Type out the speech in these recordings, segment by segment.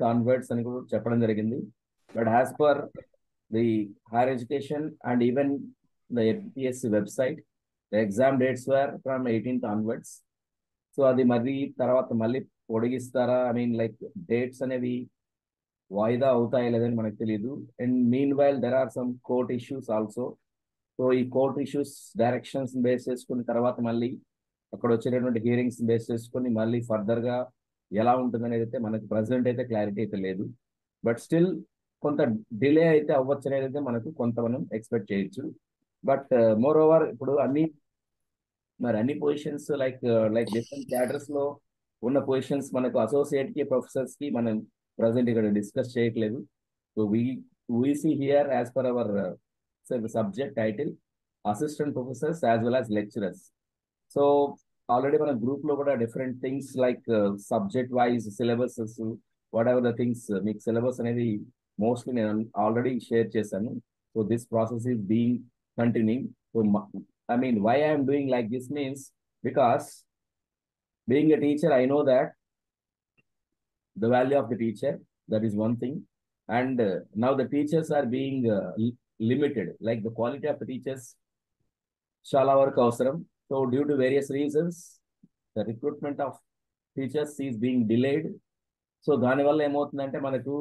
Eighteenth onwards అని కూడా చెప్పడం జరిగింది but as per the higher education and even the APSC website the exam dates were from eighteenth onwards so అది మళ్ళీ తర్వాత మళ్ళీ పొడిగిస్తారా ఐ మీన్ లైక్ డేట్స్ అనేవి వాయిదా అవుతాయా లేదని మనకు తెలియదు and mean while there are some court issues also so ఈ కోర్ట్ ఇష్యూస్ డైరెక్షన్స్ బేస్ చేసుకుని తర్వాత మళ్ళీ అక్కడ వచ్చేటటువంటి హియరింగ్స్ బేస్ చేసుకుని మళ్ళీ ఫర్దర్ గా ఎలా ఉంటుంది అనేది అయితే మనకు ప్రజెంట్ అయితే క్లారిటీ అయితే లేదు బట్ స్టిల్ కొంత డిలే అయితే అవ్వచ్చు అనేది అయితే మనకు కొంత మనం ఎక్స్పెక్ట్ చేయొచ్చు బట్ మోర్ ఓవర్ ఇప్పుడు అన్ని మరి అన్ని positions like like different cadres లో ఉన్న పొజిషన్స్ మనకు అసోసియేట్ కి ప్రొఫెసర్స్ కి మనం ప్రజెంట్ ఇక్కడ డిస్కస్ చేయట్లేదు so we we see here as per our subject title assistant professors as well as lecturers so already మన గ్రూప్ లో కూడా different things like subject wise syllabuses whatever the things మీకు syllabus అనేది mostly నేను already share చేశాను so this process is being continuing so I mean why I'm doing like this means because being a teacher I know that the value of the teacher that is one thing and uh, now the teachers are being uh, li- limited like the quality of the teachers చాలా వరకు అవసరం so due to various reasons the recruitment of teachers is being delayed so దానివల్ల ఏమవుతుందంటే మనకు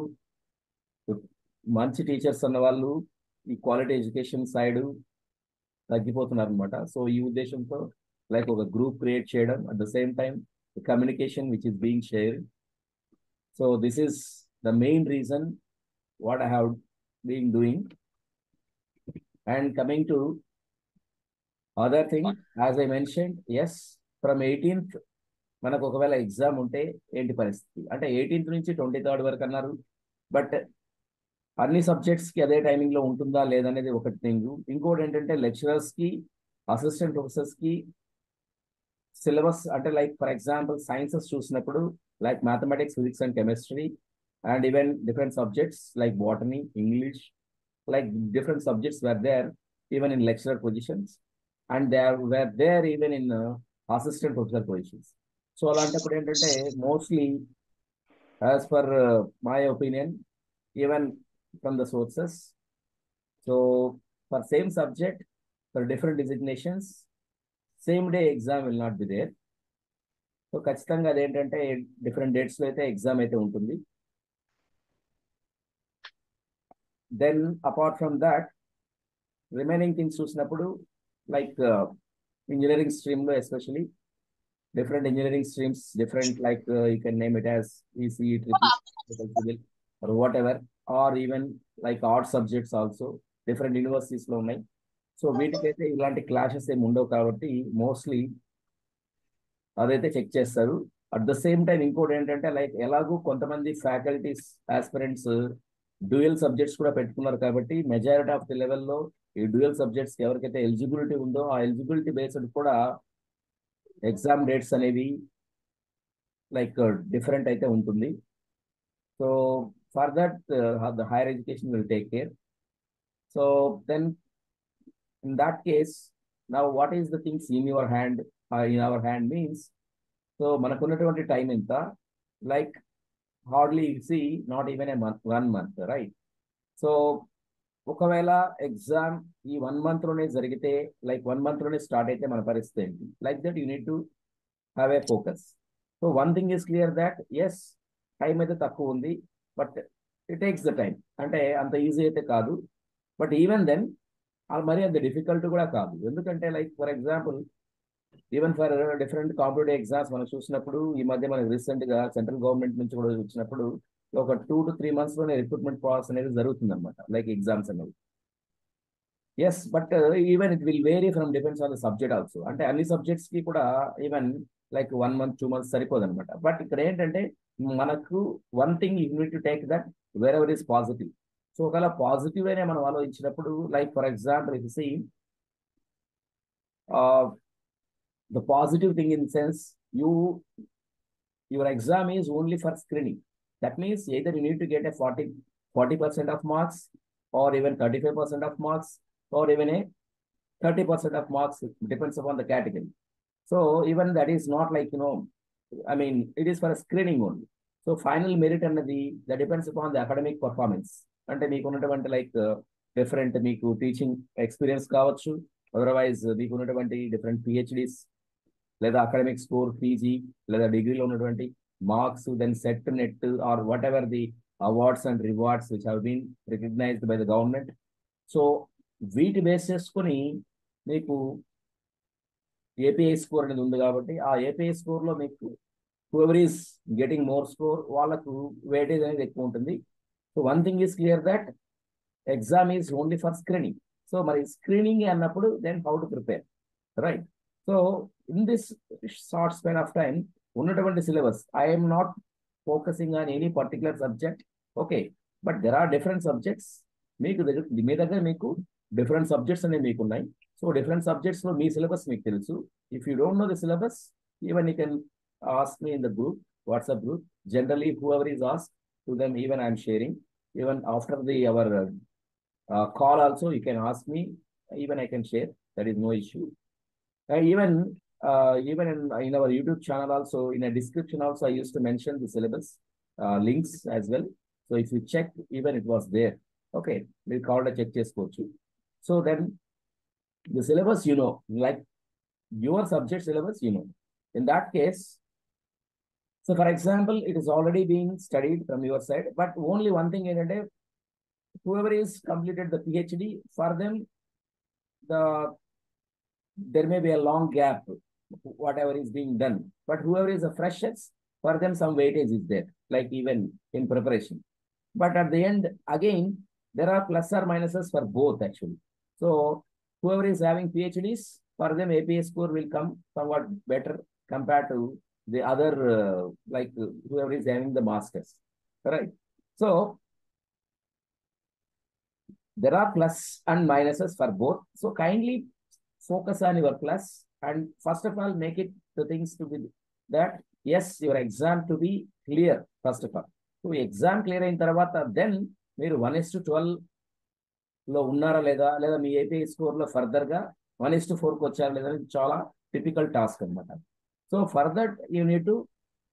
మంచి teachers అన్న వాళ్ళు ఈ క్వాలిటీ ఎడ్యుకేషన్ సైడ్ తగ్గిపోతున్నారు అనమాట సో ఈ ఉద్దేశంతో లైక్ ఒక గ్రూప్ క్రియేట్ చేయడం at the same time communication which is being share So this is the main reason what I have been doing. And coming to other thing, as I mentioned, yes, from 18th మనకు ఒకవేళ exam ఉంటే ఏంటి పరిస్థితి అంటే eighteenth నుంచి twenty third వరకు అన్నారు but అన్ని సబ్జెక్ట్స్ కి అదే టైమింగ్ లో ఉంటుందా లేదనేది ఒకటి థింగ్ ఇంకోటి ఏంటంటే లెక్చరర్స్ కి అసిస్టెంట్ ప్రొఫెసర్స్ కి సిలబస్ అంటే లైక్ ఫర్ ఎగ్జాంపుల్ సైన్సెస్ చూసినప్పుడు like mathematics physics and chemistry and even different subjects like botany English like different subjects were there even in lecturer positions and they were there even in assistant professor positions so అలాంటప్పుడు ఏంటంటే mostly as per my opinion even from the sources so for same subject for different designations same day exam will not be there so ఖచ్చితంగా అదేంటంటే different dates లో అయితే exam అయితే ఉంటుంది then apart from that remaining things చూసినప్పుడు like engineering stream లో especially different engineering streams different like you can name it as EC triple civil or whatever or even like art subjects also different universities లో ఉన్నాయి so వీటికైతే ఇలాంటి clashes ఏమి ఉండవు కాబట్టి mostly అదైతే check చేస్తారు at the same time ఇంకోటి ఏంటంటే లైక్ ఎలాగూ కొంతమంది ఫ్యాకల్టీస్ ఆస్పిరెంట్స్ డ్యూయల్ సబ్జెక్ట్స్ కూడా పెట్టుకున్నారు కాబట్టి మెజారిటీ ఆఫ్ ది లెవెల్లో ఈ డ్యూయల్ సబ్జెక్ట్స్ ఎవరికైతే ఎలిజిబిలిటీ ఉందో ఆ ఎలిజిబిలిటీ బేస్డ్ కూడా ఎగ్జామ్ డేట్స్ అనేవి లైక్ డిఫరెంట్ అయితే ఉంటుంది so for that the higher education will take care so then in that case now what is the things in your hand uh, in our hand means so మనకున్నటువంటి time ఎంత like hardly see not even a month one month right so ఒకవేళ exam ఈ one month లోనే జరిగితే like one month లోనే start అయితే మన పరిస్థితి ఏంటి like that you need to have a focus so one thing is clear that yes time అయితే తక్కువ ఉంది but it takes the time అంటే అంత ఈజీ అయితే కాదు బట్ ఈవెన్ దెన్ మరి అంత డిఫికల్ట్ కూడా కాదు ఎందుకంటే like for example even for different competitive exams మనం చూసినప్పుడు ఈ మధ్య మనకి రీసెంట్ గా సెంట్రల్ గవర్నమెంట్ నుంచి కూడా వచ్చినప్పుడు ఒక టూ టు త్రీ మంత్స్ లోనే రిక్రూట్మెంట్ ప్రాసెస్ అనేది జరుగుతుంది అనమాట లైక్ ఎగ్జామ్స్ అనేవి yes but even it will vary from depends on the subject also అంటే అన్ని సబ్జెక్ట్స్ కి కూడా even like one month two months సరిపోదు అనమాట బట్ ఇక్కడ ఏంటంటే మనకు one thing you need to take that wherever is positive so ఒకవేళ పాజిటివ్ అనే మనం ఆలోచించినప్పుడు like for example if see the positive thing in sense you your exam is only for screening that means either you need to get a forty forty percent of marks or even thirty five percent of marks or even a thirty percent of marks depends upon the category so even that is not like you know I mean it is for screening only so final merit అన్నది the depends upon the academic performance అంటే మీకు ఉన్నటువంటి like different మీకు teaching experience కావచ్చు otherwise మీకు ఉన్నటువంటి different PhDs లేదా academic score PG లేదా డిగ్రీలో ఉన్నటువంటి marks then SET NET or whatever the awards and rewards which have been recognised by the government so వీటి బేస్ చేసుకొని మీకు ఏపీఐ స్కోర్ అనేది ఉంది కాబట్టి ఆ ఏపీఐ స్కోర్లో మీకు whoever is getting more score వాళ్ళకు వెయిటేజ్ అనేది ఎక్కువ ఉంటుంది so one thing is clear that exam is only for screening so మరి స్క్రీనింగ్ అన్నప్పుడు then how to prepare right so in this short span of time ఉన్నటువంటి syllabus I'm not focusing on any particular subject okay but there are different subjects మీకు దగ్గర మీ దగ్గర మీకు different subjects అనేవి మీకు ఉన్నాయి సో డిఫరెంట్ సబ్జెక్ట్స్ లో మీ syllabus మీకు తెలుసు if you don't know the syllabus even you can ask me in the group WhatsApp group generally whoever is ask to them even I'm sharing even after the hour call also you can ask me even i can share that is no issue uh, even uh, even in, in our youtube channel also in a description also i used to mention the syllabus uh, links as well so if you check even it was there okay we'll call the check చేసుకోవచ్చు so then the syllabus you know like your subject syllabus you know in that case so for example it is already being studied from your side but only one thing ఏంటంటే whoever is completed the PhD, for them, the there may be a long gap, whatever is being done. But whoever is a freshers, for them some weightage is there, like even in preparation. But at the end, again, there are plus or minuses for both actually. So whoever is having PhDs, for them APA score will come somewhat better compared to the other, uh, like uh, whoever is having the masters, right? So there are plus and minuses for both. So kindly focus on your plus and first of all, make it the things to be that yes, your exam to be clear, first of all. So exam clear అయిన తర్వాత then మీరు one is to twelve లో ఉన్నారా లేదా లేదా మీ API score లో further గా వన్ ఇస్ టు ఫోర్ కి వచ్చారా లేదా అనేది చాలా టిపికల్ టాస్క్ అనమాట so further you need to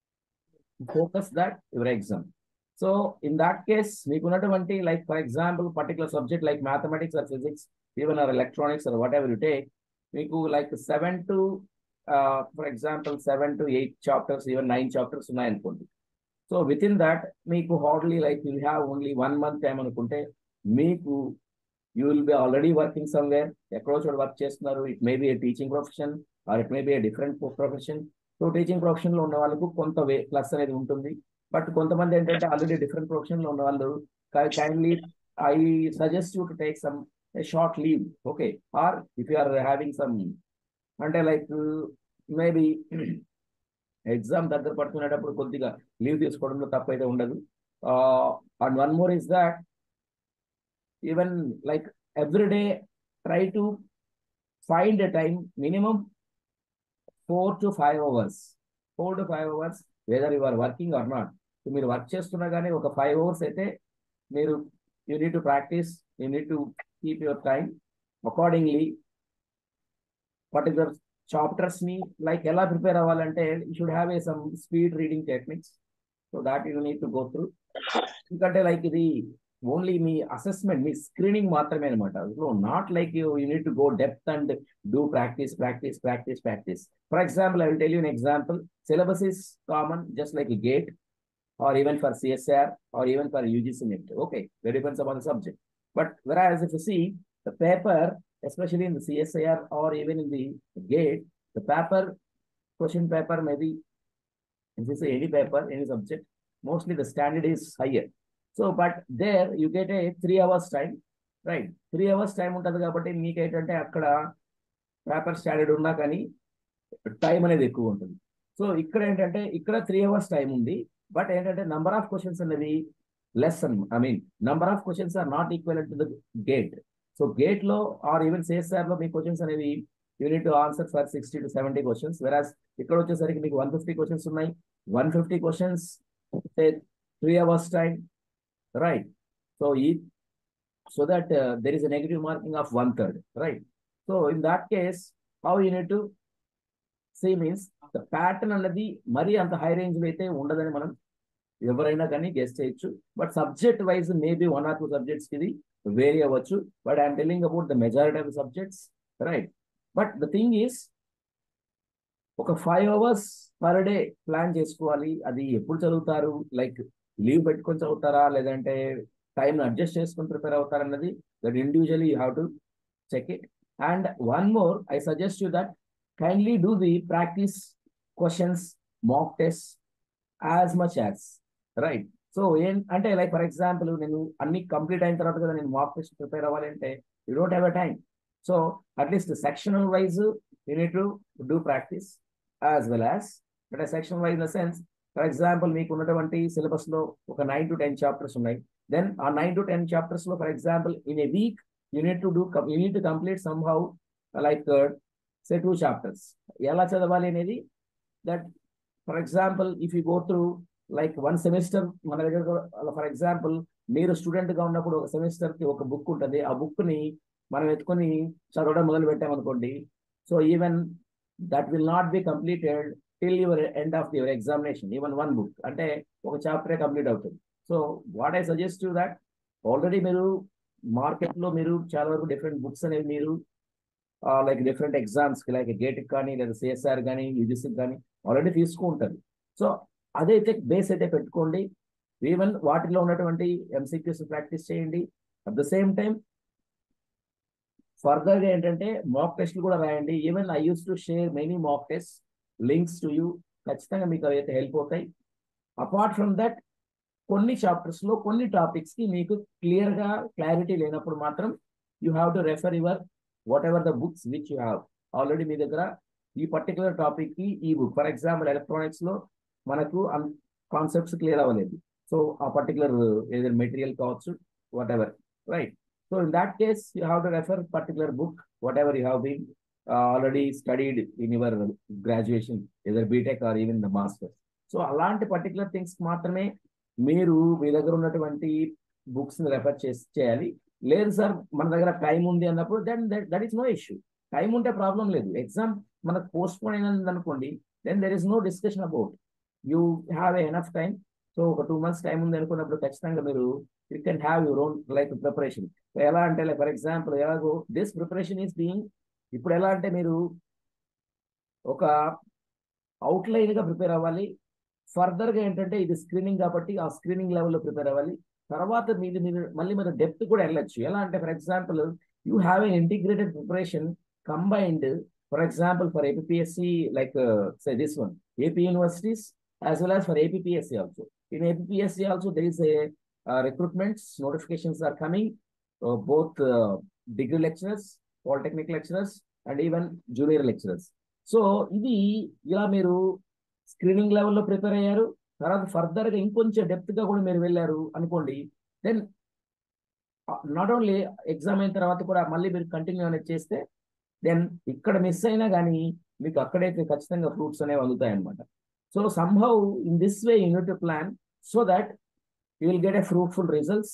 focus that your exam so in that case మీకు ఉన్నటువంటి like for example particular subject like mathematics or physics even or electronics or whatever you take మీకు like seven to for example seven to eight chapters even nine chapters ఉన్నాయనుకోండి so with in that మీకు hardly like you have only one month time అనుకుంటే మీకు you will be already working somewhere ఎక్కడో చోట work చేస్తున్నారు it may be a teaching profession or it may be a different profession so teaching profession లో ఉన్న వాళ్ళకు కొంత వే plus అనేది ఉంటుంది బట్ కొంతమంది ఏంటంటే ఆల్రెడీ డిఫరెంట్ ప్రొఫెషన్ లో ఉన్న వాళ్ళు kindly I suggest you to take some short leave okay or if you are having some అంటే లైక్ మేబీ ఎగ్జామ్ దగ్గర పడుతున్నప్పుడు కొద్దిగా లీవ్ తీసుకోవడంలో తప్పైతే ఉండదు and one more is that even like every day try to find a time minimum four to five hours four to five hours whether you are working or not మీరు work చేస్తున్నా కానీ ఒక five hours అయితే మీరు you need to practice you need to keep your time accordingly particular chapters ని like ఎలా prepare అవ్వాలంటే you should have a some speed reading techniques so that you need to go through ఎందుకంటే like ఇది only మీ assessment మీ screening మాత్రమే అనమాట not like you you need to go depth and do practice practice practice practice for example I will tell you an example syllabus is common just like a gate or even for CSR or even for UGC NET. Okay, that depends upon the subject. But whereas if you see the paper, especially in the CSIR or even in the gate, the paper, question paper maybe, if you say any paper, any subject, mostly the standard is higher. So, but there you get a three hours time, right? Three hours time ఉంటుంది కాబట్టి మీకు ఏంటంటే అక్కడ paper standard ఉన్నా కానీ time అనేది ఎక్కువ ఉంటుంది సో ఇక్కడ ఏంటంటే ఇక్కడ త్రీ అవర్స్ టైం ఉంది బట్ ఏంటంటే నంబర్ ఆఫ్ క్వశ్చన్స్ అనేది less than I mean number of questions are not equal to the GATE so GATE లో ఆర్ ఈవెన్ సిఎస్ఆర్ లో మీ క్వశ్చన్స్ అనేవి you need to answer for sixty to seventy questions whereas ఇక్కడ వచ్చేసరికి మీకు one fifty questions ఉన్నాయి one fifty questions three hours time right so ఈ so that there is a negative marking of one third right so in that case how you need to see means the pattern అన్నది మరీ అంత high range లో అయితే ఉండదని మనం ఎవరైనా కానీ గెస్ట్ చేయొచ్చు but subject wise maybe one or two subjects ఇది వేరీ అవ్వచ్చు but I'm telling about the majority of subjects right but the thing is ఒక five hours per day plan చేసుకోవాలి అది ఎప్పుడు చదువుతారు లైక్ లీవ్ పెట్టుకొని చదువుతారా లేదంటే టైం అడ్జస్ట్ చేసుకొని ప్రిపేర్ అవుతారు అన్నది that individually you have to check it and one more I suggest you that kindly do the practice questions mock test as much as right so ఏం అంటే like for example నేను అన్ని complete అయిన తర్వాత కదా నేను మాక్ టెస్ట్ ప్రిపేర్ అవ్వాలి అంటే you don't have a time so at least sectional wise you need to do practice as well as అంటే section wise in the sense for example మీకు ఉన్నటువంటి సిలబస్ లో ఒక నైన్ టు టెన్ చాప్టర్స్ ఉన్నాయి then ఆ nine to ten chapters లో for example in a week you need to do you need to complete somehow like say two chapters ఎలా చదవాలి అనేది that for example if you go through like one semester మన దగ్గర for example మీరు student గా ఉన్నప్పుడు ఒక semester కి ఒక బుక్ ఉంటుంది ఆ బుక్ ని మనం ఎత్తుకొని చదవడం మొదలు పెట్టామనుకోండి so even that will not be completed till your end of your examination even one book అంటే ఒక చాప్టరే కంప్లీట్ అవుతుంది so what I suggest you that already మీరు మార్కెట్ లో మీరు చాలా వరకు డిఫరెంట్ బుక్స్ అనేవి మీరు లైక్ డిఫరెంట్ ఎగ్జామ్స్ కి లైక్ గేట్ కానీ లేదా సిఎస్ఆర్ కానీ యూజిసి కానీ ఆల్రెడీ తీసుకుంటారు సో అదైతే బేస్ అయితే పెట్టుకోండి ఈవెన్ వాటిలో ఉన్నటువంటి ఎంసీక్యూస్ ప్రాక్టీస్ చేయండి at the same time further గా ఏంటంటే మాక్ టెస్ట్లు కూడా రాయండి even I use to share many mock test links to you ఖచ్చితంగా మీకు అయితే హెల్ప్ అవుతాయి అపార్ట్ ఫ్రమ్ దట్ కొన్ని చాప్టర్స్ లో కొన్ని టాపిక్స్ కి మీకు క్లియర్ గా క్లారిటీ లేనప్పుడు మాత్రం you have to refer your whatever the books which you have already మీ దగ్గర ఈ పర్టికులర్ టాపిక్ కి ఈ బుక్ ఫర్ ఎగ్జాంపుల్ ఎలక్ట్రానిక్స్ లో మనకు కాన్సెప్ట్స్ క్లియర్ అవ్వలేదు సో ఆ పర్టికులర్ ఏదైనా మెటీరియల్ కావచ్చు whatever right so in that case you have to refer particular book whatever you have been already studied in your graduation either BTech or even the masters so అలాంటి particular things మాత్రమే మీరు మీ దగ్గర ఉన్నటువంటి books ని refer చేసి చేయాలి లేదు sir మన దగ్గర టైం ఉంది అన్నప్పుడు then that is no issue time ఉంటే ప్రాబ్లం లేదు ఎగ్జామ్ మనకు పోస్ట్ పోన్ అయినది అనుకోండి then there is no discussion about you have enough time so ఒక టూ మంత్స్ టైం ఉంది అనుకున్నప్పుడు ఖచ్చితంగా మీరు you can have your own like preparation ఎలా అంటే లైక్ ఫర్ ఎగ్జాంపుల్ ఎలాగో దిస్ ప్రిపరేషన్ ఈస్ బీయింగ్ ఇప్పుడు ఎలా అంటే మీరు ఒక అవుట్లైన్ గా ప్రిపేర్ అవ్వాలి ఫర్దర్ గా ఏంటంటే ఇది స్క్రీనింగ్ కాబట్టి ఆ స్క్రీనింగ్ లెవెల్లో ప్రిపేర్ అవ్వాలి తర్వాత మీరు మీరు మళ్ళీ మీరు డెప్త్ కూడా వెళ్ళొచ్చు ఎలా అంటే for example you have an integrated preparation combined for example for APSC like say this one AP universities as well as for APSC also in APSC also there is a recruitments notifications are coming both degree lecturers polytechnic lecturers and even junior lecturers so ఇది ఇలా మీరు screening లెవెల్లో prepare అయ్యారు తర్వాత further గా ఇంకొంచెం depth గా కూడా మీరు వెళ్ళారు అనుకోండి దెన్ నాట్ ఓన్లీ ఎగ్జామ్ అయిన తర్వాత కూడా మళ్ళీ మీరు కంటిన్యూ అనేది చేస్తే దెన్ ఇక్కడ మిస్ అయినా కానీ మీకు అక్కడే ఖచ్చితంగా ఫ్రూట్స్ అనేవి అందుతాయి అనమాట so somehow in this way you need plan so that you will get a fruitful results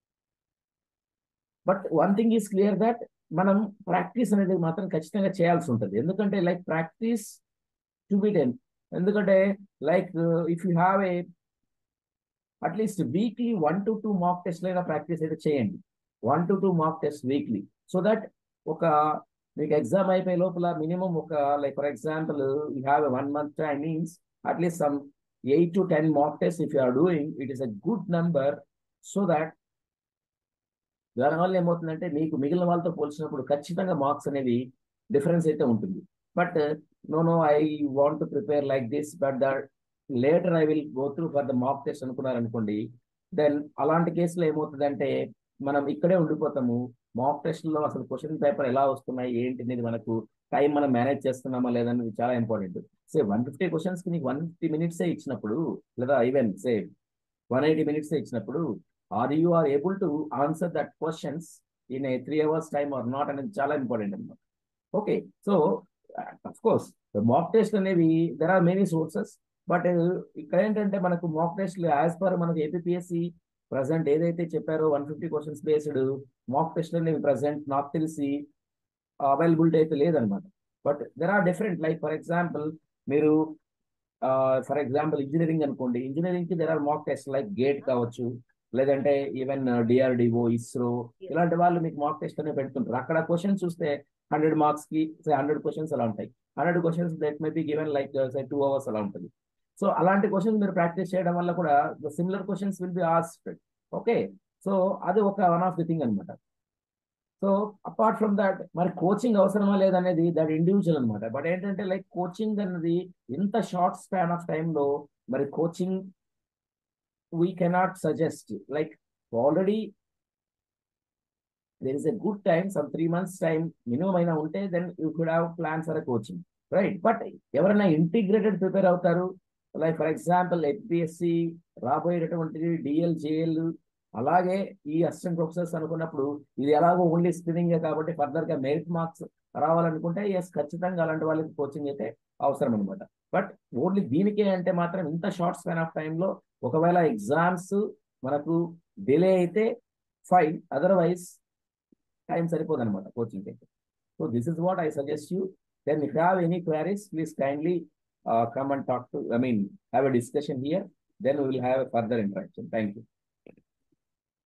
but one thing is clear that మనం ప్రాక్టీస్ అనేది మాత్రం ఖచ్చితంగా చేయాల్సి ఉంటుంది ఎందుకంటే like practice to be ten ఎందుకంటే like if you have a at least weekly one to two mock test అయినా practice అయితే చేయండి one to two mock test weekly so that ఒక మీకు ఎగ్జామ్ అయిపోయే లోపల మినిమం ఒక like for example you have one month time means at least some eight to ten mock test if you are doing it is a good number so that దానివల్ల ఏమవుతుందంటే మీకు మిగిలిన వాళ్ళతో పోల్చినప్పుడు ఖచ్చితంగా మార్క్స్ అనేవి డిఫరెన్స్ అయితే ఉంటుంది but no no I want to prepare like this but that later I will go through for the mock test అనుకున్నారనుకోండి దెన్ అలాంటి కేసులో ఏమవుతుందంటే మనం ఇక్కడే ఉండిపోతాము మాక్ టెస్ట్లో అసలు క్వశ్చన్ పేపర్ ఎలా వస్తున్నాయి ఏంటి అనేది మనకు టైం మనం మేనేజ్ చేస్తున్నామా లేదనేది చాలా ఇంపార్టెంట్ సే వన్ ఫిఫ్టీ క్వశ్చన్స్కి నీకు వన్ ఫిఫ్టీ మినిట్సే ఇచ్చినప్పుడు లేదా ఈవెన్ సే వన్ ఎయిటీ మినిట్సే ఇచ్చినప్పుడు are you are able to answer that questions in a three hours time or not అనేది చాలా ఇంపార్టెంట్ అనమాట okay so of course mock test అనేవి there are many sources but ఇక్కడ ఏంటంటే మనకు mock test as per మనకు APSC present ఏదైతే చెప్పారో one fifty questions based mock test అనేవి ప్రజెంట్ నాకు తెలిసి అవైలబిలిటీ అయితే లేదనమాట but there are different like for example మీరు ఫర్ ఎగ్జాంపుల్ ఇంజనీరింగ్ అనుకోండి ఇంజనీరింగ్ కి there are mock test like GATE కావచ్చు లేదంటే ఈవెన్ డిఆర్డిఓ ఇస్రో ఇలాంటి వాళ్ళు మీకు మాక్ టెస్ట్ అనే పెడుతుంటారు అక్కడ క్వశ్చన్స్ చూస్తే హండ్రెడ్ మార్క్స్ కి హండ్రెడ్ క్వశ్చన్స్ అలా ఉంటాయి hundred questions that may be given like two hours అలా ఉంటుంది సో అలాంటి క్వశ్చన్స్ మీరు ప్రాక్టీస్ చేయడం వల్ల కూడా similar questions will be asked okay so అది ఒక వన్ ఆఫ్ ది థింగ్ అనమాట సో అపార్ట్ ఫ్రమ్ దట్ మరి కోచింగ్ అవసరమా లేదనేది దట్ ఇండివిజువల్ అనమాట బట్ ఏంటంటే లైక్ కోచింగ్ అనేది ఇంత షార్ట్ స్పాన్ ఆఫ్ టైంలో మరి coaching we cannot suggest like already there is a good time, some three months time minimum అయినా ఉంటే then you could have plan for a coaching right but ఎవరైనా integrated prepare అవుతారు like for example FPSC రాబోయేటటువంటి DL JL అలాగే ఈ assistant professors అనుకున్నప్పుడు ఇది ఎలాగో ఓన్లీ స్క్రీనింగ్ కాబట్టి ఫర్దర్ గా మెరిట్ మార్క్స్ రావాలనుకుంటే ఎస్ ఖచ్చితంగా అలాంటి వాళ్ళకి కోచింగ్ అయితే అవసరం అనమాట బట్ ఓన్లీ దీనికే అంటే మాత్రం ఇంత షార్ట్ స్పాన్ ఆఫ్ టైంలో ఒకవేళ ఎగ్జామ్స్ మనకు డిలే అయితే ఫైన్ అదర్వైజ్ టైం సరిపోదు అనమాట కోచింగ్ అయితే so this is what I suggest you then if have any queries please kindly come and talk to I mean have a discussion here then will have a further interaction thank you